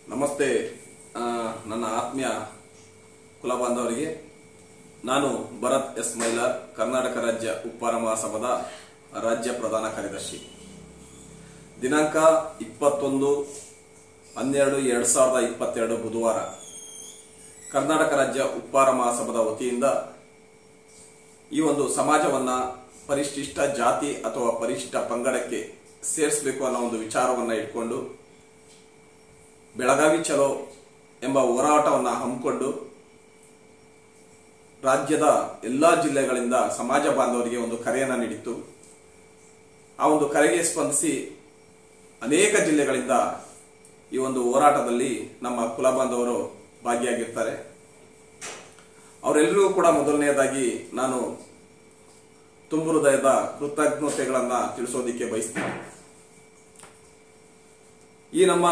ನಮಸ್ತೆ ಆ, ನನ್ನ ಆತ್ಮೀಯ ಕುಲ ಬಾಂಧವರಿಗೆ ನಾನು ಭರತ್ ಎಸ್ ಮೈಲಾರ್ ಕರ್ನಾಟಕ ರಾಜ್ಯ ಉಪ್ಪಾರ ಮಹಾಸಭಾದ ರಾಜ್ಯ ಪ್ರಧಾನ ಕಾರ್ಯದರ್ಶಿ ದಿನಾಂಕ ಇಪ್ಪತ್ತೊಂದು ಹನ್ನೆರಡು ಎರಡ್ ಸಾವಿರದ ಇಪ್ಪತ್ತೆರಡು ಬುಧವಾರ ಕರ್ನಾಟಕ ರಾಜ್ಯ ಉಪ್ಪಾರ ಮಹಾಸಭಾದ ವತಿಯಿಂದ ಈ ಒಂದು ಸಮಾಜವನ್ನ ಪರಿಶಿಷ್ಟ ಜಾತಿ ಅಥವಾ ಪರಿಶಿಷ್ಟ ಪಂಗಡಕ್ಕೆ ಸೇರಿಸಬೇಕು ಅನ್ನೋ ಒಂದು ವಿಚಾರವನ್ನ ಇಟ್ಕೊಂಡು ಬೆಳಗಾವಿ ಚಲೋ ಎಂಬ ಹೋರಾಟವನ್ನು ಹಮ್ಮಿಕೊಂಡು ರಾಜ್ಯದ ಎಲ್ಲಾ ಜಿಲ್ಲೆಗಳಿಂದ ಸಮಾಜ ಬಾಂಧವರಿಗೆ ಒಂದು ಕರೆಯನ್ನ ನೀಡಿತ್ತು ಆ ಒಂದು ಕರೆಗೆ ಸ್ಪಂದಿಸಿ ಅನೇಕ ಜಿಲ್ಲೆಗಳಿಂದ ಈ ಒಂದು ಹೋರಾಟದಲ್ಲಿ ನಮ್ಮ ಕುಲ ಬಾಂಧವರು ಭಾಗಿಯಾಗಿರ್ತಾರೆ ಅವರೆಲ್ಲರಿಗೂ ಕೂಡ ಮೊದಲನೆಯದಾಗಿ ನಾನು ತುಂಬು ಹೃದಯದ ಕೃತಜ್ಞತೆಗಳನ್ನ ತಿಳಿಸೋದಿಕ್ಕೆ ಬಯಸ್ತೀನಿ ಈ ನಮ್ಮ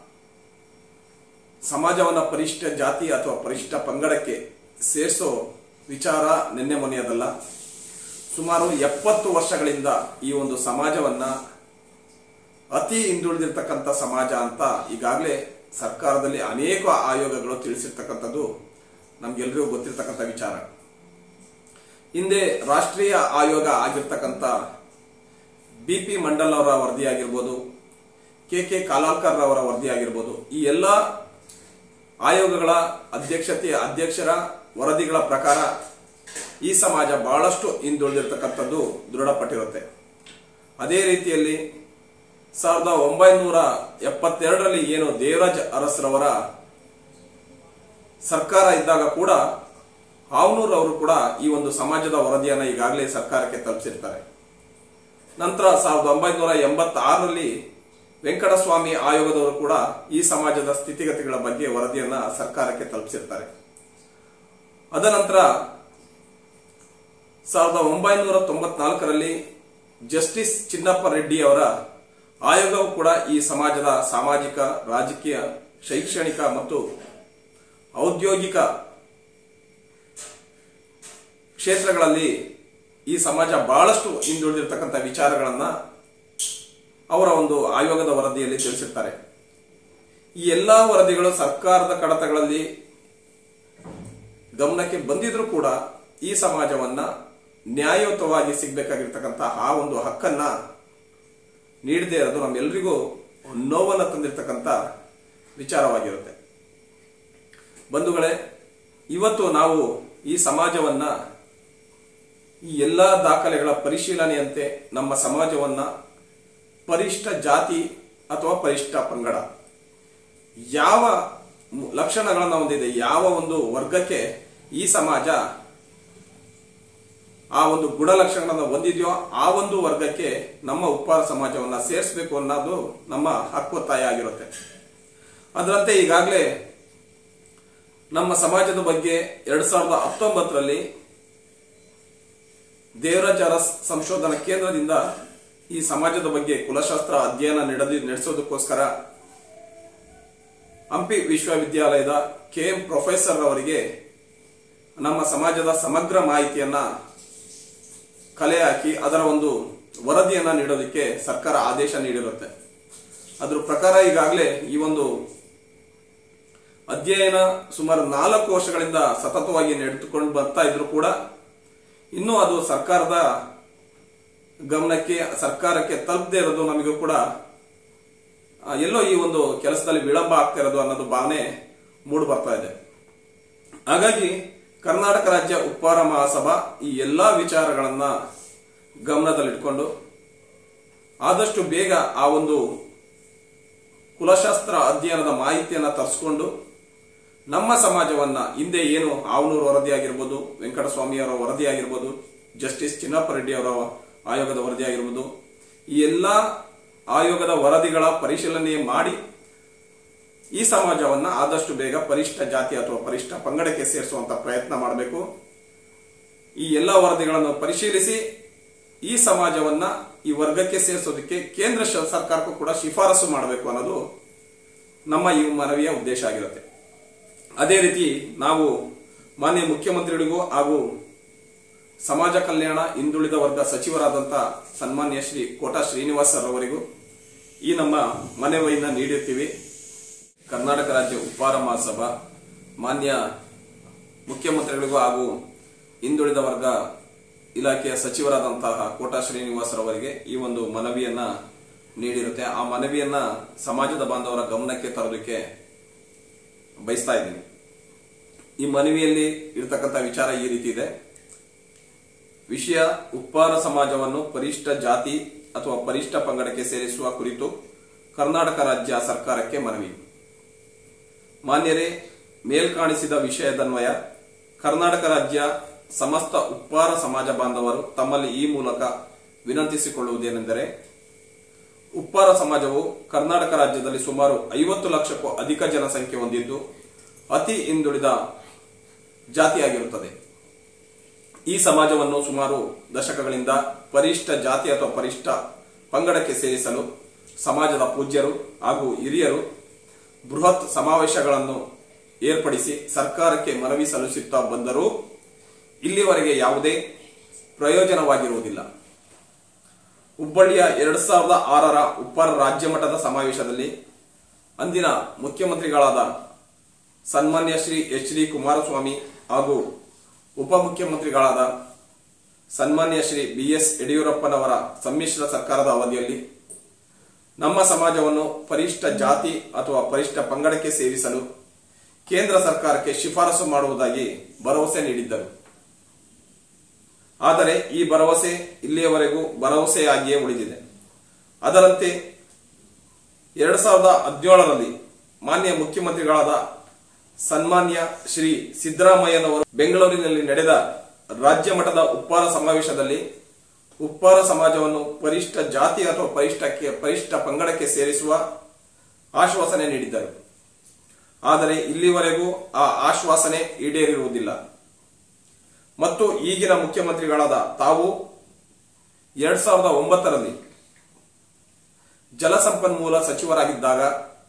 ಸಮಾಜವನ್ನ ಪರಿಶಿಷ್ಟ ಜಾತಿ ಅಥವಾ ಪರಿಶಿಷ್ಟ ಪಂಗಡಕ್ಕೆ ಸೇರಿಸೋ ವಿಚಾರ ನಿನ್ನೆ ಮೊನೆಯದಲ್ಲ ಸುಮಾರು ಎಪ್ಪತ್ತು ವರ್ಷಗಳಿಂದ ಈ ಒಂದು ಸಮಾಜವನ್ನ ಅತಿ ಹಿಂದುಳಿದಿರ್ತಕ್ಕಂಥ ಸಮಾಜ ಅಂತ ಈಗಾಗಲೇ ಸರ್ಕಾರದಲ್ಲಿ ಅನೇಕ ಆಯೋಗಗಳು ತಿಳಿಸಿರ್ತಕ್ಕಂಥದ್ದು ನಮ್ಗೆಲ್ರಿಗೂ ಗೊತ್ತಿರ್ತಕ್ಕಂಥ ವಿಚಾರ ಹಿಂದೆ ರಾಷ್ಟ್ರೀಯ ಆಯೋಗ ಆಗಿರ್ತಕ್ಕಂಥ ಬಿ ಪಿ ಮಂಡಲ್ ಅವರ ವರದಿ ಆಗಿರ್ಬೋದು ಕೆ ಕೆ ಕಾಲಾಲ್ಕರ್ ಅವರ ವರದಿ ಆಗಿರ್ಬೋದು ಈ ಎಲ್ಲ ಆಯೋಗಗಳ ಅಧ್ಯಕ್ಷತೆ ಅಧ್ಯಕ್ಷರ ವರದಿಗಳ ಪ್ರಕಾರ ಈ ಸಮಾಜ ಬಹಳಷ್ಟು ಹಿಂದುಳಿದಿರ್ತಕ್ಕಂಥದ್ದು ದೃಢಪಟ್ಟಿರುತ್ತೆ ಅದೇ ರೀತಿಯಲ್ಲಿ ಸಾವಿರದ ಒಂಬೈನೂರ ಎಪ್ಪತ್ತೆರಡರಲ್ಲಿ ಏನು ದೇವರಾಜ್ ಅರಸ್ರವರ ಸರ್ಕಾರ ಇದ್ದಾಗ ಕೂಡ ಹಾವನೂರ್ ಅವರು ಕೂಡ ಈ ಒಂದು ಸಮಾಜದ ವರದಿಯನ್ನ ಈಗಾಗಲೇ ಸರ್ಕಾರಕ್ಕೆ ತಲುಪಿಸಿರ್ತಾರೆ ನಂತರ ಸಾವಿರದ ಒಂಬೈನೂರ ಎಂಬತ್ತಾರರಲ್ಲಿ ವೆಂಕಟಸ್ವಾಮಿ ಆಯೋಗದವರು ಕೂಡ ಈ ಸಮಾಜದ ಸ್ಥಿತಿಗತಿಗಳ ಬಗ್ಗೆ ವರದಿಯನ್ನ ಸರ್ಕಾರಕ್ಕೆ ತಲುಪಿಸಿರ್ತಾರೆ ಅದನಂತರ ಸಾವಿರದ ಒಂಬೈನೂರ ತೊಂಬತ್ನಾಲ್ಕರಲ್ಲಿ ಜಸ್ಟಿಸ್ ಚಿನ್ನಪ್ಪ ರೆಡ್ಡಿ ಅವರ ಆಯೋಗವು ಕೂಡ ಈ ಸಮಾಜದ ಸಾಮಾಜಿಕ ರಾಜಕೀಯ ಶೈಕ್ಷಣಿಕ ಮತ್ತು ಔದ್ಯೋಗಿಕ ಕ್ಷೇತ್ರಗಳಲ್ಲಿ ಈ ಸಮಾಜ ಬಹಳಷ್ಟು ಹಿಂದುಳಿದಿರ್ತಕ್ಕಂಥ ವಿಚಾರಗಳನ್ನ ಅವರ ಒಂದು ಆಯೋಗದ ವರದಿಯಲ್ಲಿ ತಿಳಿಸಿರ್ತಾರೆ ಈ ಎಲ್ಲಾ ವರದಿಗಳು ಸರ್ಕಾರದ ಕಡತಗಳಲ್ಲಿ ಗಮನಕ್ಕೆ ಬಂದಿದ್ರೂ ಕೂಡ ಈ ಸಮಾಜವನ್ನ ನ್ಯಾಯಯುತವಾಗಿ ಸಿಗ್ಬೇಕಾಗಿರ್ತಕ್ಕಂಥ ಆ ಒಂದು ಹಕ್ಕನ್ನ ನೀಡದೇ ಇರೋದು ನಮ್ಮೆಲ್ರಿಗೂ ನೋವನ್ನ ತಂದಿರತಕ್ಕಂಥ ವಿಚಾರವಾಗಿರುತ್ತೆ ಬಂಧುಗಳೇ ಇವತ್ತು ನಾವು ಈ ಸಮಾಜವನ್ನ ಈ ಎಲ್ಲಾ ದಾಖಲೆಗಳ ಪರಿಶೀಲನೆಯಂತೆ ನಮ್ಮ ಸಮಾಜವನ್ನ ಪರಿಷ್ಠ ಜಾತಿ ಅಥವಾ ಪರಿಷ್ಠ ಪಂಗಡ ಯಾವ ಮು- ಲಕ್ಷಣಗಳನ್ನ ಹೊಂದಿದೆ ಯಾವ ಒಂದು ವರ್ಗಕ್ಕೆ ಈ ಸಮಾಜ ಆ ಒಂದು ಗುಣಲಕ್ಷಣಗಳನ್ನ ಹೊಂದಿದೆಯೋ ಆ ಒಂದು ವರ್ಗಕ್ಕೆ ನಮ್ಮ ಉಪ್ಪಾರ ಸಮಾಜವನ್ನ ಸೇರಿಸಬೇಕು ಅನ್ನೋದು ನಮ್ಮ ಹಕ್ಕೊತ್ತಾಯ ಆಗಿರುತ್ತೆ ಅದರಂತೆ ಈಗಾಗಲೇ ನಮ್ಮ ಸಮಾಜದ ಬಗ್ಗೆ ಎರಡ್ ಸಾವಿರದ ಹತ್ತೊಂಬತ್ತರಲ್ಲಿ ದೇವರಾಜ ಅರಸ್ ಸಂಶೋಧನಾ ಕೇಂದ್ರದಿಂದ ಈ ಸಮಾಜದ ಬಗ್ಗೆ ಕುಲಶಾಸ್ತ್ರ ಅಧ್ಯಯನ ನಡೆದಿ ನಡೆಸೋದಕ್ಕೋಸ್ಕರ ಹಂಪಿ ವಿಶ್ವವಿದ್ಯಾಲಯದ ಕೆ ಎಂ ಪ್ರೊಫೆಸರ್ ಅವರಿಗೆ ನಮ್ಮ ಸಮಾಜದ ಸಮಗ್ರ ಮಾಹಿತಿಯನ್ನ ಕಲೆ ಹಾಕಿ ಅದರ ಒಂದು ವರದಿಯನ್ನ ನೀಡೋದಕ್ಕೆ ಸರ್ಕಾರ ಆದೇಶ ನೀಡಿರುತ್ತೆ ಅದ್ರ ಪ್ರಕಾರ ಈಗಾಗಲೇ ಈ ಒಂದು ಅಧ್ಯಯನ ಸುಮಾರು ನಾಲ್ಕು ವರ್ಷಗಳಿಂದ ಸತತವಾಗಿ ನಡೆದುಕೊಂಡು ಬರ್ತಾ ಇದ್ರು ಕೂಡ ಇನ್ನೂ ಅದು ಸರ್ಕಾರದ ಗಮನಕ್ಕೆ ಸರ್ಕಾರಕ್ಕೆ ತಲುಪದೇ ಇರೋದು ನಮಗೂ ಕೂಡ ಆ, ಎಲ್ಲೋ ಈ ಒಂದು ಕೆಲಸದಲ್ಲಿ ವಿಳಂಬ ಆಗ್ತಾ ಇರೋದು ಅನ್ನೋದು ಭಾವನೆ ಮೂಡ್ ಬರ್ತಾ ಇದೆ ಹಾಗಾಗಿ ಕರ್ನಾಟಕ ರಾಜ್ಯ ಉಪ್ಪಾರ ಮಹಾಸಭಾ ಈ ಎಲ್ಲಾ ವಿಚಾರಗಳನ್ನ ಗಮನದಲ್ಲಿಟ್ಕೊಂಡು ಆದಷ್ಟು ಬೇಗ ಆ ಒಂದು ಕುಲಶಾಸ್ತ್ರ ಅಧ್ಯಯನದ ಮಾಹಿತಿಯನ್ನ ತರಿಸ್ಕೊಂಡು ನಮ್ಮ ಸಮಾಜವನ್ನ ಹಿಂದೆ ಏನು ಆವನೂರು ವರದಿ ಆಗಿರ್ಬೋದು ವೆಂಕಟಸ್ವಾಮಿ ಅವರ ವರದಿ ಆಗಿರ್ಬೋದು ಜಸ್ಟಿಸ್ ಚಿನ್ನಪ್ಪ ರೆಡ್ಡಿ ಅವರ ಆಯೋಗದ ವರದಿ ಆಗಿರ್ಬೋದು ಈ ಎಲ್ಲಾ ಆಯೋಗದ ವರದಿಗಳ ಪರಿಶೀಲನೆ ಮಾಡಿ ಈ ಸಮಾಜವನ್ನ ಆದಷ್ಟು ಬೇಗ ಪರಿಷ್ಠ ಜಾತಿ ಅಥವಾ ಪರಿಷ್ಠ ಪಂಗಡಕ್ಕೆ ಸೇರಿಸುವಂತ ಪ್ರಯತ್ನ ಮಾಡಬೇಕು ಈ ಎಲ್ಲಾ ವರದಿಗಳನ್ನು ಪರಿಶೀಲಿಸಿ ಈ ಸಮಾಜವನ್ನ ಈ ವರ್ಗಕ್ಕೆ ಸೇರಿಸೋದಕ್ಕೆ ಕೇಂದ್ರ ಶ- ಸರ್ಕಾರಕ್ಕೂ ಕೂಡ ಶಿಫಾರಸು ಮಾಡಬೇಕು ಅನ್ನೋದು ನಮ್ಮ ಈ ಮನವಿಯ ಉದ್ದೇಶ ಆಗಿರುತ್ತೆ ಅದೇ ರೀತಿ ನಾವು ಮಾನ್ಯ ಮುಖ್ಯಮಂತ್ರಿಗಳಿಗೂ ಹಾಗೂ ಸಮಾಜ ಕಲ್ಯಾಣ ಹಿಂದುಳಿದ ವರ್ಗ ಸಚಿವರಾದಂಥ ಸನ್ಮಾನ್ಯ ಶ್ರೀ ಕೋಟಾ ಶ್ರೀನಿವಾಸ್ ಸರ್ ಅವರಿಗೂ ಈ ನಮ್ಮ ಮನವಿಯನ್ನ ನೀಡುತ್ತೀವಿ ಕರ್ನಾಟಕ ರಾಜ್ಯ ಉಪ್ಪಾರ ಮಹಾಸಭಾ ಮಾನ್ಯ ಮುಖ್ಯಮಂತ್ರಿಗಳಿಗೂ ಹಾಗೂ ಹಿಂದುಳಿದ ವರ್ಗ ಇಲಾಖೆಯ ಸಚಿವರಾದಂತಹ ಕೋಟಾ ಶ್ರೀನಿವಾಸರವರಿಗೆ ಈ ಒಂದು ಮನವಿಯನ್ನ ನೀಡಿರುತ್ತೆ ಆ ಮನವಿಯನ್ನ ಸಮಾಜದ ಬಾಂಧವರ ಗಮನಕ್ಕೆ ತರೋದಕ್ಕೆ ಬಯಸ್ತಾ ಇದ್ದೀನಿ ಈ ಮನವಿಯಲ್ಲಿ ಇರತಕ್ಕಂಥ ವಿಚಾರ ಈ ರೀತಿ ಇದೆ ವಿಷಯ ಉಪ್ಪಾರ ಸಮಾಜವನ್ನು ಪರಿಷ್ಠ ಜಾತಿ ಅಥವಾ ಪರಿಷ್ಠ ಪಂಗಡಕ್ಕೆ ಸೇರಿಸುವ ಕುರಿತು ಕರ್ನಾಟಕ ರಾಜ್ಯ ಸರ್ಕಾರಕ್ಕೆ ಮನವಿ ಮಾನ್ಯರೇ ಮೇಲ್ಕಾಣಿಸಿದ ವಿಷಯದನ್ವಯ ಕರ್ನಾಟಕ ರಾಜ್ಯ ಸಮಸ್ತ ಉಪ್ಪಾರ ಸಮಾಜ ಬಾಂಧವರು ತಮ್ಮಲ್ಲಿ ಈ ಮೂಲಕ ವಿನಂತಿಸಿಕೊಳ್ಳುವುದೇನೆಂದರೆ ಉಪ್ಪಾರ ಸಮಾಜವು ಕರ್ನಾಟಕ ರಾಜ್ಯದಲ್ಲಿ ಸುಮಾರು ಐವತ್ತು ಲಕ್ಷಕ್ಕೂ ಅಧಿಕ ಜನಸಂಖ್ಯೆ ಹೊಂದಿದ್ದು ಅತಿ ಹಿಂದುಳಿದ ಜಾತಿಯಾಗಿರುತ್ತದೆ ಈ ಸಮಾಜವನ್ನು ಸುಮಾರು ದಶಕಗಳಿಂದ ಪರಿಷ್ಠ ಜಾತಿ ಅಥವಾ ಪರಿಷ್ಠ ಪಂಗಡಕ್ಕೆ ಸೇರಿಸಲು ಸಮಾಜದ ಪೂಜ್ಯರು ಹಾಗೂ ಹಿರಿಯರು ಬೃಹತ್ ಸಮಾವೇಶಗಳನ್ನು ಏರ್ಪಡಿಸಿ ಸರ್ಕಾರಕ್ಕೆ ಮನವಿ ಸಲ್ಲಿಸುತ್ತಾ ಬಂದರೂ ಇಲ್ಲಿವರೆಗೆ ಯಾವುದೇ ಪ್ರಯೋಜನವಾಗಿರುವುದಿಲ್ಲ ಹುಬ್ಬಳ್ಳಿಯ ಎರಡ್ ಸಾವಿರದ ಆರರ ಉಪ್ಪಾರ ರಾಜ್ಯ ಮಟ್ಟದ ಸಮಾವೇಶದಲ್ಲಿ ಅಂದಿನ ಮುಖ್ಯಮಂತ್ರಿಗಳಾದ ಸನ್ಮಾನ್ಯ ಶ್ರೀ ಎಚ್ ಡಿ ಕುಮಾರಸ್ವಾಮಿ ಹಾಗೂ ಉಪಮುಖ್ಯಮಂತ್ರಿಗಳಾದ ಸನ್ಮಾನ್ಯ ಶ್ರೀ ಬಿ ಎಸ್ ಯಡಿಯೂರಪ್ಪನವರ ಸಮ್ಮಿಶ್ರ ಸರ್ಕಾರದ ಅವಧಿಯಲ್ಲಿ ನಮ್ಮ ಸಮಾಜವನ್ನು ಪರಿಷ್ಠ ಜಾತಿ ಅಥವಾ ಪರಿಷ್ಠ ಪಂಗಡಕ್ಕೆ ಸೇರಿಸಲು ಕೇಂದ್ರ ಸರ್ಕಾರಕ್ಕೆ ಶಿಫಾರಸು ಮಾಡುವುದಾಗಿ ಭರವಸೆ ನೀಡಿದ್ದರು ಆದರೆ ಈ ಭರವಸೆ ಇಲ್ಲಿಯವರೆಗೂ ಭರವಸೆಯಾಗಿಯೇ ಉಳಿದಿದೆ ಅದರಂತೆ ಎರಡ್ ಸಾವಿರದ ಹದಿನೇಳರಲ್ಲಿ ಮಾನ್ಯ ಮುಖ್ಯಮಂತ್ರಿಗಳಾದ ಸನ್ಮಾನ್ಯ ಶ್ರೀ ಸಿದ್ದರಾಮಯ್ಯನವರು ಬೆಂಗಳೂರಿನಲ್ಲಿ ನಡೆದ ರಾಜ್ಯ ಮಟ್ಟದ ಉಪ್ಪಾರ ಸಮಾವೇಶದಲ್ಲಿ ಉಪ್ಪಾರ ಸಮಾಜವನ್ನು ಪರಿಷ್ಠ ಜಾತಿ ಅಥವಾ ಪರಿಷ್ಠಕ್ಕೆ ಪರಿಷ್ಠ ಪಂಗಡಕ್ಕೆ ಸೇರಿಸುವ ಆಶ್ವಾಸನೆ ನೀಡಿದ್ದರು ಆದರೆ ಇಲ್ಲಿವರೆಗೂ ಆ ಆಶ್ವಾಸನೆ ಈಡೇರಿರುವುದಿಲ್ಲ ಮತ್ತು ಈಗಿನ ಮುಖ್ಯಮಂತ್ರಿಗಳಾದ ತಾವು ಎರಡ್ ಸಾವಿರದ ಒಂಬತ್ತರಲ್ಲಿ ಜಲಸಂಪನ್ಮೂಲ ಸಚಿವರಾಗಿದ್ದಾಗ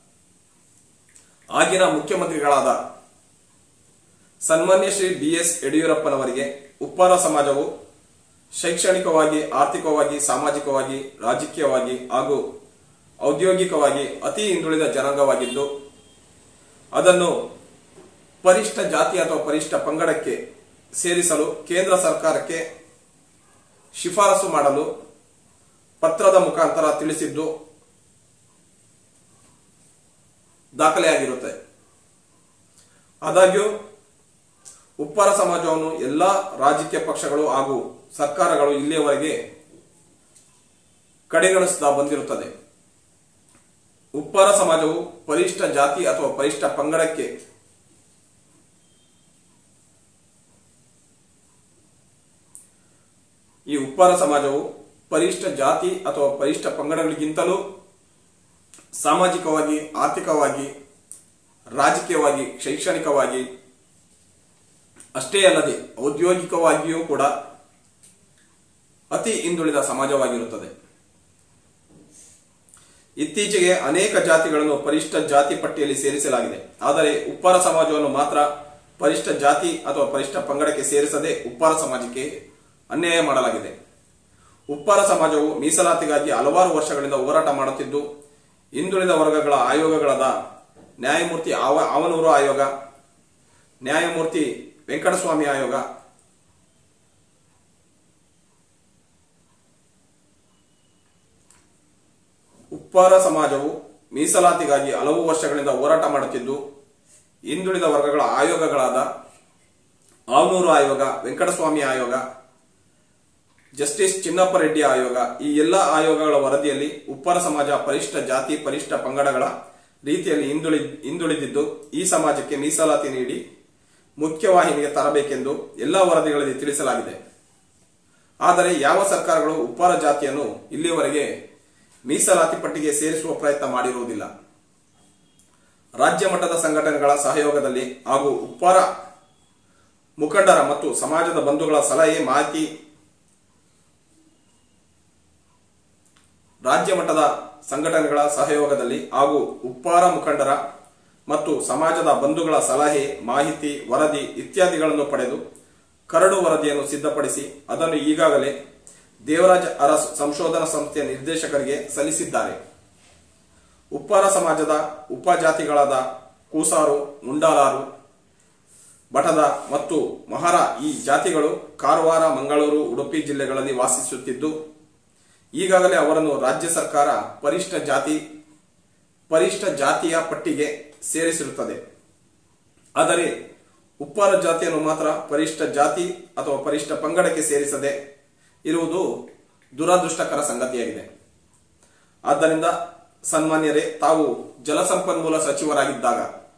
ಆಗಿನ ಮುಖ್ಯಮಂತ್ರಿಗಳಾದ ಸನ್ಮಾನ್ಯ ಶ್ರೀ ಬಿ ಎಸ್ ಯಡಿಯೂರಪ್ಪನವರಿಗೆ ಉಪ್ಪಾರ ಸಮಾಜವು ಶೈಕ್ಷಣಿಕವಾಗಿ ಆರ್ಥಿಕವಾಗಿ ಸಾಮಾಜಿಕವಾಗಿ ರಾಜಕೀಯವಾಗಿ ಹಾಗೂ ಔದ್ಯೋಗಿಕವಾಗಿ ಅತಿ ಹಿಂದುಳಿದ ಜನಾಂಗವಾಗಿದ್ದು ಅದನ್ನು ಪರಿಷ್ಠ ಜಾತಿ ಅಥವಾ ಪರಿಷ್ಠ ಪಂಗಡಕ್ಕೆ ಸೇರಿಸಲು ಕೇಂದ್ರ ಸರ್ಕಾರಕ್ಕೆ ಶಿಫಾರಸು ಮಾಡಲು ಪತ್ರದ ಮುಖಾಂತರ ತಿಳಿಸಿದ್ದು ದಾಖಲೆಯಾಗಿರುತ್ತೆ ಆದಾಗ್ಯೂ ಉಪ್ಪಾರ ಸಮಾಜವನ್ನು ಎಲ್ಲಾ ರಾಜಕೀಯ ಪಕ್ಷಗಳು ಹಾಗೂ ಸರ್ಕಾರಗಳು ಇಲ್ಲಿಯವರೆಗೆ ಕಡೆಗಣಿಸುತ್ತಾ ಬಂದಿರುತ್ತದೆ ಉಪ್ಪಾರ ಸಮಾಜವು ಪರಿಷ್ಠ ಜಾತಿ ಅಥವಾ ಪರಿಷ್ಠ ಪಂಗಡಕ್ಕೆ ಈ ಉಪ್ಪಾರ ಸಮಾಜವು ಪರಿಷ್ಠ ಜಾತಿ ಅಥವಾ ಪರಿಷ್ಠ ಪಂಗಡಗಳಿಗಿಂತಲೂ ಸಾಮಾಜಿಕವಾಗಿ ಆರ್ಥಿಕವಾಗಿ ರಾಜಕೀಯವಾಗಿ ಶೈಕ್ಷಣಿಕವಾಗಿ ಅಷ್ಟೇ ಅಲ್ಲದೆ ಔದ್ಯೋಗಿಕವಾಗಿಯೂ ಕೂಡ ಅತಿ ಹಿಂದುಳಿದ ಸಮಾಜವಾಗಿರುತ್ತದೆ ಇತ್ತೀಚೆಗೆ ಅನೇಕ ಜಾತಿಗಳನ್ನು ಪರಿಷ್ಠ ಜಾತಿ ಪಟ್ಟಿಯಲ್ಲಿ ಸೇರಿಸಲಾಗಿದೆ ಆದರೆ ಉಪ್ಪಾರ ಸಮಾಜವನ್ನು ಮಾತ್ರ ಪರಿಷ್ಠ ಜಾತಿ ಅಥವಾ ಪರಿಷ್ಠ ಪಂಗಡಕ್ಕೆ ಸೇರಿಸದೆ ಉಪ್ಪಾರ ಸಮಾಜಕ್ಕೆ ಅನ್ಯಾಯ ಮಾಡಲಾಗಿದೆ ಉಪ್ಪಾರ ಸಮಾಜವು ಮೀಸಲಾತಿಗಾಗಿ ಹಲವಾರು ವರ್ಷಗಳಿಂದ ಹೋರಾಟ ಮಾಡುತ್ತಿದ್ದು ಹಿಂದುಳಿದ ವರ್ಗಗಳ ಆಯೋಗಗಳಾದ ನ್ಯಾಯಮೂರ್ತಿ ಆವ ಆವನೂರು ಆಯೋಗ ನ್ಯಾಯಮೂರ್ತಿ ವೆಂಕಟಸ್ವಾಮಿ ಆಯೋಗ ಉಪ್ಪಾರ ಸಮಾಜವು ಮೀಸಲಾತಿಗಾಗಿ ಹಲವು ವರ್ಷಗಳಿಂದ ಹೋರಾಟ ಮಾಡುತ್ತಿದ್ದು ಹಿಂದುಳಿದ ವರ್ಗಗಳ ಆಯೋಗಗಳಾದ ಆವನೂರು ಆಯೋಗ ವೆಂಕಟಸ್ವಾಮಿ ಆಯೋಗ ಜಸ್ಟಿಸ್ ಚಿನ್ನಪ್ಪ ರೆಡ್ಡಿ ಆಯೋಗ ಈ ಎಲ್ಲ ಆಯೋಗಗಳ ವರದಿಯಲ್ಲಿ ಉಪ್ಪಾರ ಸಮಾಜ ಪರಿಷ್ಠ ಜಾತಿ ಪರಿಷ್ಠ ಪಂಗಡಗಳ ರೀತಿಯಲ್ಲಿ ಹಿಂದುಳಿ ಹಿಂದುಳಿದಿದ್ದು ಈ ಸಮಾಜಕ್ಕೆ ಮೀಸಲಾತಿ ನೀಡಿ ಮುಖ್ಯವಾಹಿನಿಗೆ ತರಬೇಕೆಂದು ಎಲ್ಲ ವರದಿಗಳಲ್ಲಿ ತಿಳಿಸಲಾಗಿದೆ ಆದರೆ ಯಾವ ಸರ್ಕಾರಗಳು ಉಪ್ಪಾರ ಜಾತಿಯನ್ನು ಇಲ್ಲಿಯವರೆಗೆ ಮೀಸಲಾತಿ ಪಟ್ಟಿಗೆ ಸೇರಿಸುವ ಪ್ರಯತ್ನ ಮಾಡಿರುವುದಿಲ್ಲ ರಾಜ್ಯ ಮಟ್ಟದ ಸಂಘಟನೆಗಳ ಸಹಯೋಗದಲ್ಲಿ ಹಾಗೂ ಉಪ್ಪಾರ ಮುಖಂಡರ ಮತ್ತು ಸಮಾಜದ ಬಂಧುಗಳ ಸಲಹೆ ಮಾಹಿತಿ ರಾಜ್ಯ ಮಟ್ಟದ ಸಂಘಟನೆಗಳ ಸಹಯೋಗದಲ್ಲಿ ಹಾಗೂ ಉಪ್ಪಾರ ಮುಖಂಡರ ಮತ್ತು ಸಮಾಜದ ಬಂಧುಗಳ ಸಲಹೆ ಮಾಹಿತಿ ವರದಿ ಇತ್ಯಾದಿಗಳನ್ನು ಪಡೆದು ಕರಡು ವರದಿಯನ್ನು ಸಿದ್ಧಪಡಿಸಿ ಅದನ್ನು ಈಗಾಗಲೇ ದೇವರಾಜ್ ಅರಸ್ ಸಂಶೋಧನಾ ಸಂಸ್ಥೆಯ ನಿರ್ದೇಶಕರಿಗೆ ಸಲ್ಲಿಸಿದ್ದಾರೆ ಉಪ್ಪಾರ ಸಮಾಜದ ಉಪಜಾತಿಗಳಾದ ಕೂಸಾರು ಮುಂಡಾಲಾರು ಬಟದ ಮತ್ತು ಮಹರ ಈ ಜಾತಿಗಳು ಕಾರವಾರ ಮಂಗಳೂರು ಉಡುಪಿ ಜಿಲ್ಲೆಗಳಲ್ಲಿ ವಾಸಿಸುತ್ತಿದ್ದು ಈಗಾಗಲೇ ಅವರನ್ನು ರಾಜ್ಯ ಸರ್ಕಾರ ಪರಿಷ್ಠ ಜಾತಿ ಪರಿಷ್ಠ ಜಾತಿಯ ಪಟ್ಟಿಗೆ ಸೇರಿಸಿರುತ್ತದೆ ಆದರೆ ಉಪ್ಪಾರ ಜಾತಿಯನ್ನು ಮಾತ್ರ ಪರಿಷ್ಠ ಜಾತಿ ಅಥವಾ ಪರಿಷ್ಠ ಪಂಗಡಕ್ಕೆ ಸೇರಿಸದೆ ಇರುವುದು ದುರದೃಷ್ಟಕರ ಸಂಗತಿಯಾಗಿದೆ ಆದ್ದರಿಂದ ಸನ್ಮಾನ್ಯರೇ ತಾವು ಜಲಸಂಪನ್ಮೂಲ ಸಚಿವರಾಗಿದ್ದಾಗ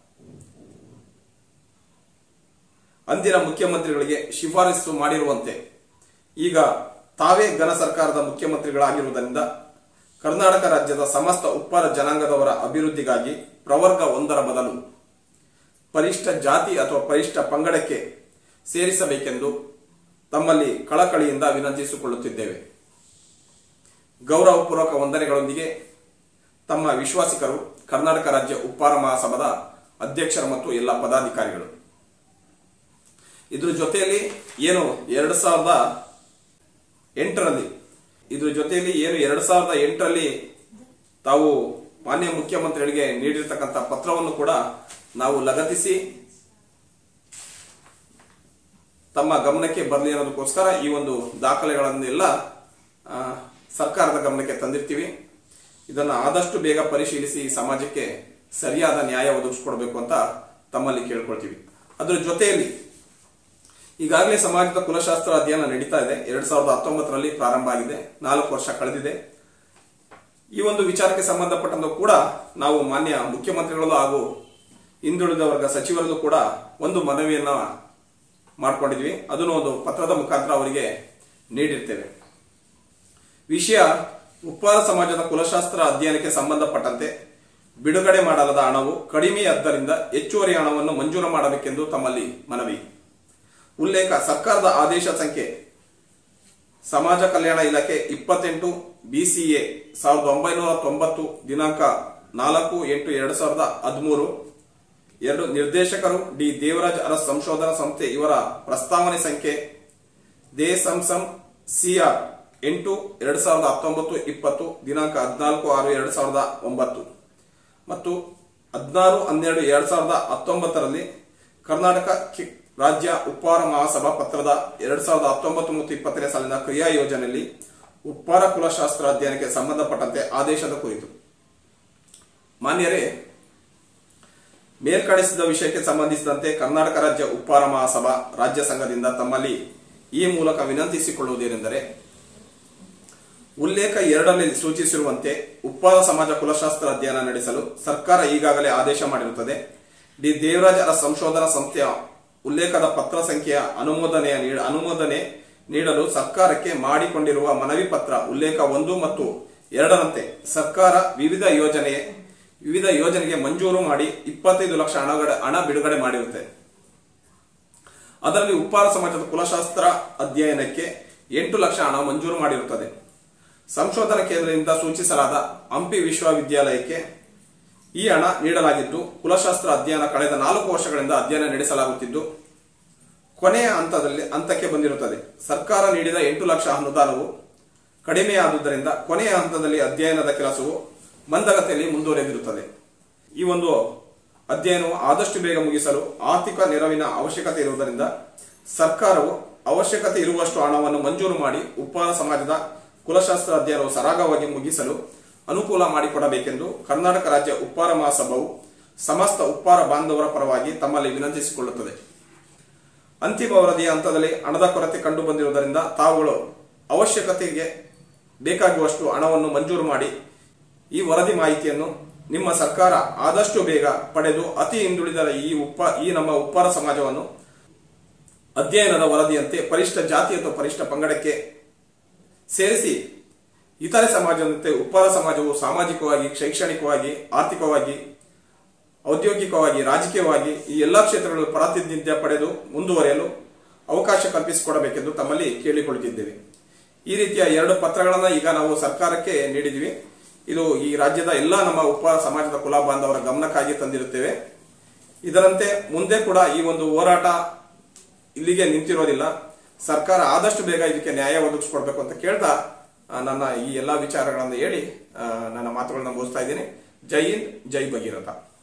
ಅಂದಿನ ಮುಖ್ಯಮಂತ್ರಿಗಳಿಗೆ ಶಿಫಾರಸು ಮಾಡಿರುವಂತೆ ಈಗ ತಾವೇ ಘನ ಸರ್ಕಾರದ ಮುಖ್ಯಮಂತ್ರಿಗಳಾಗಿರುವುದರಿಂದ ಕರ್ನಾಟಕ ರಾಜ್ಯದ ಸಮಸ್ತ ಉಪ್ಪಾರ ಜನಾಂಗದವರ ಅಭಿವೃದ್ಧಿಗಾಗಿ ಪ್ರವರ್ಗ ಒಂದರ ಬದಲು ಪರಿಷ್ಠ ಜಾತಿ ಅಥವಾ ಪರಿಷ್ಠ ಪಂಗಡಕ್ಕೆ ಸೇರಿಸಬೇಕೆಂದು ತಮ್ಮಲ್ಲಿ ಕಳಕಳಿಯಿಂದ ವಿನಂತಿಸಿಕೊಳ್ಳುತ್ತಿದ್ದೇವೆ ಗೌರವಪೂರ್ವಕ ವಂದನೆಗಳೊಂದಿಗೆ ತಮ್ಮ ವಿಶ್ವಾಸಿಕರು ಕರ್ನಾಟಕ ರಾಜ್ಯ ಉಪ್ಪಾರ ಮಹಾಸಭಾದ ಅಧ್ಯಕ್ಷರು ಮತ್ತು ಎಲ್ಲ ಪದಾಧಿಕಾರಿಗಳು ಇದ್ರ ಜೊತೆಯಲ್ಲಿ ಏನು ಎರಡ್ ಸಾವಿರದ ಎಂಟರಲ್ಲಿ ಇದ್ರ ಜೊತೆಯಲ್ಲಿ ಏನು ಎರಡ್ ಸಾವಿರದ ಎಂಟರಲ್ಲಿ ತಾವು ಮಾನ್ಯ ಮುಖ್ಯಮಂತ್ರಿಗಳಿಗೆ ನೀಡಿರ್ತಕ್ಕಂಥ ಪತ್ರವನ್ನು ಕೂಡ ನಾವು ಲಗತ್ತಿಸಿ ತಮ್ಮ ಗಮನಕ್ಕೆ ಬರಲಿ ಅನ್ನೋದಕ್ಕೋಸ್ಕರ ಈ ಒಂದು ದಾಖಲೆಗಳನ್ನೆಲ್ಲ ಆ, ಸರ್ಕಾರದ ಗಮನಕ್ಕೆ ತಂದಿರ್ತೀವಿ ಇದನ್ನ ಆದಷ್ಟು ಬೇಗ ಪರಿಶೀಲಿಸಿ ಈ ಸಮಾಜಕ್ಕೆ ಸರಿಯಾದ ನ್ಯಾಯ ಒದಗಿಸ್ಕೊಡ್ಬೇಕು ಅಂತ ತಮ್ಮಲ್ಲಿ ಕೇಳ್ಕೊಳ್ತೀವಿ ಅದ್ರ ಜೊತೆಯಲ್ಲಿ ಈಗಾಗಲೇ ಸಮಾಜದ ಕುಲಶಾಸ್ತ್ರ ಅಧ್ಯಯನ ನಡೀತಾ ಇದೆ ಎರಡ್ ಸಾವಿರದ ಹತ್ತೊಂಬತ್ತರಲ್ಲಿ ಪ್ರಾರಂಭ ಆಗಿದೆ ನಾಲ್ಕು ವರ್ಷ ಕಳೆದಿದೆ ಈ ಒಂದು ವಿಚಾರಕ್ಕೆ ಸಂಬಂಧಪಟ್ಟಂತೆ ಕೂಡ ನಾವು ಮಾನ್ಯ ಮುಖ್ಯಮಂತ್ರಿಗಳಲ್ಲೂ ಹಾಗೂ ಹಿಂದುಳಿದ ವರ್ಗ ಸಚಿವರಲ್ಲೂ ಕೂಡ ಒಂದು ಮನವಿಯನ್ನ ಮಾಡ್ಕೊಂಡಿದ್ವಿ ಅದನ್ನು ಒಂದು ಪತ್ರದ ಮುಖಾಂತರ ಅವರಿಗೆ ನೀಡಿರ್ತೇವೆ ವಿಷಯ ಉಪ್ಪಾರ ಸಮಾಜದ ಕುಲಶಾಸ್ತ್ರ ಅಧ್ಯಯನಕ್ಕೆ ಸಂಬಂಧಪಟ್ಟಂತೆ ಬಿಡುಗಡೆ ಮಾಡಲಾದ ಹಣವು ಕಡಿಮೆಯಾದ್ದರಿಂದ ಹೆಚ್ಚುವರಿ ಹಣವನ್ನು ಮಂಜೂರು ಮಾಡಬೇಕೆಂದು ತಮ್ಮಲ್ಲಿ ಮನವಿ ಉಲ್ಲೇಖ ಸರ್ಕಾರದ ಆದೇಶ ಸಂಖ್ಯೆ ಸಮಾಜ ಕಲ್ಯಾಣ ಇಲಾಖೆ ಇಪ್ಪತ್ತೆಂಟು ಬಿಸಿಎ ಸಾವಿರದ ಒಂಬೈನೂರ ತೊಂಬತ್ತು ದಿನಾಂಕ ನಾಲ್ಕು ಎಂಟು ಎರಡು ಸಾವಿರದ ಹದಿಮೂರು ಎರಡು ನಿರ್ದೇಶಕರು ಡಿ ದೇವರಾಜ್ ಅರಸ್ ಸಂಶೋಧನಾ ಸಂಸ್ಥೆ ಇವರ ಪ್ರಸ್ತಾವನೆ ಸಂಖ್ಯೆ ದೇ ಸಂಸಂ ಸಿಆರ್ ಎಂಟು ಎರಡ್ ಸಾವಿರದ ಹತ್ತೊಂಬತ್ತು ಇಪ್ಪತ್ತು ದಿನಾಂಕ ಹದಿನಾಲ್ಕು ಆರು ಎರಡ್ ಸಾವಿರದ ಒಂಬತ್ತು ಮತ್ತು ಹದಿನಾರು ಹನ್ನೆರಡು ಎರಡ್ ಸಾವಿರದ ಹತ್ತೊಂಬತ್ತರಲ್ಲಿ ಕರ್ನಾಟಕ ಕಿ- ರಾಜ್ಯ ಉಪ್ಪಾರ ಮಹಾಸಭಾ ಪತ್ರದ ಎರಡ್ ಸಾವಿರದ ಹತ್ತೊಂಬತ್ತು ಮತ್ತು ಇಪ್ಪತ್ತನೇ ಸಾಲಿನ ಕ್ರಿಯಾ ಯೋಜನೆಯಲ್ಲಿ ಉಪ್ಪಾರ ಕುಲಶಾಸ್ತ್ರ ಅಧ್ಯಯನಕ್ಕೆ ಸಂಬಂಧಪಟ್ಟಂತೆ ಆದೇಶದ ಕುರಿತು ಮಾನ್ಯರೇ ಮೇಲ್ಕಳಿಸಿದ ವಿಷಯಕ್ಕೆ ಸಂಬಂಧಿಸಿದಂತೆ ಕರ್ನಾಟಕ ರಾಜ್ಯ ಉಪ್ಪಾರ ಮಹಾಸಭಾ ರಾಜ್ಯ ಸಂಘದಿಂದ ತಮ್ಮಲ್ಲಿ ಈ ಮೂಲಕ ವಿನಂತಿಸಿಕೊಳ್ಳುವುದೇನೆಂದರೆ ಉಲ್ಲೇಖ ಎರಡರಲ್ಲಿ ಸೂಚಿಸಿರುವಂತೆ ಉಪ್ಪಾರ ಸಮಾಜ ಕುಲಶಾಸ್ತ್ರ ಅಧ್ಯಯನ ನಡೆಸಲು ಸರ್ಕಾರ ಈಗಾಗಲೇ ಆದೇಶ ಮಾಡಿರುತ್ತದೆ ಡಿ ದೇವರಾಜ್ ಅರ ಸಂಶೋಧನಾ ಸಂಸ್ಥೆಯ ಉಲ್ಲೇಖದ ಪತ್ರ ಸಂಖ್ಯೆಯ ಅನುಮೋದನೆಯ ನೀಡ- ಅನುಮೋದನೆ ನೀಡಲು ಸರ್ಕಾರಕ್ಕೆ ಮಾಡಿಕೊಂಡಿರುವ ಮನವಿ ಪತ್ರ ಉಲ್ಲೇಖ ಒಂದು ಮತ್ತು ಎರಡರಂತೆ ಸರ್ಕಾರ ವಿವಿಧ ಯೋಜನೆ ವಿವಿಧ ಯೋಜನೆಗೆ ಮಂಜೂರು ಮಾಡಿ ಇಪ್ಪತ್ತೈದು ಲಕ್ಷ ಹಣಗಡೆ ಹಣ ಬಿಡುಗಡೆ ಮಾಡಿರುತ್ತೆ ಅದರಲ್ಲಿ ಉಪ್ಪಾರ ಸಮಾಜದ ಕುಲಶಾಸ್ತ್ರ ಅಧ್ಯಯನಕ್ಕೆ ಎಂಟು ಲಕ್ಷ ಹಣ ಮಂಜೂರು ಮಾಡಿರುತ್ತದೆ ಸಂಶೋಧನಾ ಕೇಂದ್ರದಿಂದ ಸೂಚಿಸಲಾದ ಹಂಪಿ ವಿಶ್ವವಿದ್ಯಾಲಯಕ್ಕೆ ಈ ಹಣ ನೀಡಲಾಗಿದ್ದು ಕುಲಶಾಸ್ತ್ರ ಅಧ್ಯಯನ ಕಳೆದ ನಾಲ್ಕು ವರ್ಷಗಳಿಂದ ಅಧ್ಯಯನ ನಡೆಸಲಾಗುತ್ತಿದ್ದು ಕೊನೆಯ ಹಂತದಲ್ಲಿ ಹಂತಕ್ಕೆ ಬಂದಿರುತ್ತದೆ ಸರ್ಕಾರ ನೀಡಿದ ಎಂಟು ಲಕ್ಷ ಅನುದಾನವು ಕಡಿಮೆಯಾದುದರಿಂದ ಕೊನೆಯ ಹಂತದಲ್ಲಿ ಅಧ್ಯಯನದ ಕೆಲಸವು ಮಂದಗತಿಯಲ್ಲಿ ಮುಂದುವರೆದಿರುತ್ತದೆ ಈ ಒಂದು ಅಧ್ಯಯನವು ಆದಷ್ಟು ಬೇಗ ಮುಗಿಸಲು ಆರ್ಥಿಕ ನೆರವಿನ ಅವಶ್ಯಕತೆ ಇರುವುದರಿಂದ ಸರ್ಕಾರವು ಅವಶ್ಯಕತೆ ಇರುವಷ್ಟು ಹಣವನ್ನು ಮಂಜೂರು ಮಾಡಿ ಉಪ್ಪಾರ ಸಮಾಜದ ಕುಲಶಾಸ್ತ್ರ ಅಧ್ಯಯನವು ಸರಾಗವಾಗಿ ಮುಗಿಸಲು ಅನುಕೂಲ ಮಾಡಿಕೊಡಬೇಕೆಂದು ಕರ್ನಾಟಕ ರಾಜ್ಯ ಉಪ್ಪಾರ ಮಹಾಸಭಾವು ಸಮಸ್ತ ಉಪ್ಪಾರ ಬಾಂಧವರ ಪರವಾಗಿ ತಮ್ಮಲ್ಲಿ ವಿನಂತಿಸಿಕೊಳ್ಳುತ್ತದೆ ಅಂತಿಮ ವರದಿಯ ಹಂತದಲ್ಲಿ ಹಣದ ಕೊರತೆ ಕಂಡು ಬಂದಿರುವುದರಿಂದ ತಾವುಗಳು ಅವಶ್ಯಕತೆಗೆ ಬೇಕಾಗುವಷ್ಟು ಹಣವನ್ನು ಮಂಜೂರು ಮಾಡಿ ಈ ವರದಿ ಮಾಹಿತಿಯನ್ನು ನಿಮ್ಮ ಸರ್ಕಾರ ಆದಷ್ಟು ಬೇಗ ಪಡೆದು ಅತಿ ಹಿಂದುಳಿದ ಈ ಉಪ್ಪ ಈ ನಮ್ಮ ಉಪ್ಪಾರ ಸಮಾಜವನ್ನು ಅಧ್ಯಯನದ ವರದಿಯಂತೆ ಪರಿಷ್ಠ ಜಾತಿ ಅಥವಾ ಪರಿಷ್ಠ ಪಂಗಡಕ್ಕೆ ಸೇರಿಸಿ ಇತರೆ ಸಮಾಜದಂತೆ ಉಪ್ಪಾರ ಸಮಾಜವು ಸಾಮಾಜಿಕವಾಗಿ ಶೈಕ್ಷಣಿಕವಾಗಿ ಆರ್ಥಿಕವಾಗಿ ಔದ್ಯೋಗಿಕವಾಗಿ ರಾಜಕೀಯವಾಗಿ ಈ ಎಲ್ಲಾ ಕ್ಷೇತ್ರಗಳು ಪ್ರಾತಿನಿಧ್ಯ ಪಡೆದು ಮುಂದುವರಿಯಲು ಅವಕಾಶ ಕಲ್ಪಿಸಿಕೊಡಬೇಕೆಂದು ತಮ್ಮಲ್ಲಿ ಕೇಳಿಕೊಳ್ಳುತ್ತಿದ್ದೇವೆ ಈ ರೀತಿಯ ಎರಡು ಪತ್ರಗಳನ್ನು ಈಗ ನಾವು ಸರ್ಕಾರಕ್ಕೆ ನೀಡಿದ್ವಿ ಇದು ಈ ರಾಜ್ಯದ ಎಲ್ಲ ನಮ್ಮ ಉಪ ಸಮಾಜದ ಕುಲ ಬಾಂಧವರ ಗಮನಕ್ಕಾಗಿ ತಂದಿರುತ್ತೇವೆ ಇದರಂತೆ ಮುಂದೆ ಕೂಡ ಈ ಒಂದು ಹೋರಾಟ ಇಲ್ಲಿಗೆ ನಿಂತಿರೋದಿಲ್ಲ ಸರ್ಕಾರ ಆದಷ್ಟು ಬೇಗ ಇದಕ್ಕೆ ನ್ಯಾಯ ಒದಗಿಸ್ಕೊಡ್ಬೇಕು ಅಂತ ಕೇಳ್ತಾ ಆ, ನನ್ನ ಈ ಎಲ್ಲಾ ವಿಚಾರಗಳನ್ನು ಹೇಳಿ ಆ, ನನ್ನ ಮಾತುಗಳನ್ನ ಮುಗಿಸ್ತಾ ಇದ್ದೀನಿ ಜೈ ಹಿಂದ್ ಜೈ ಭಗೀರಥ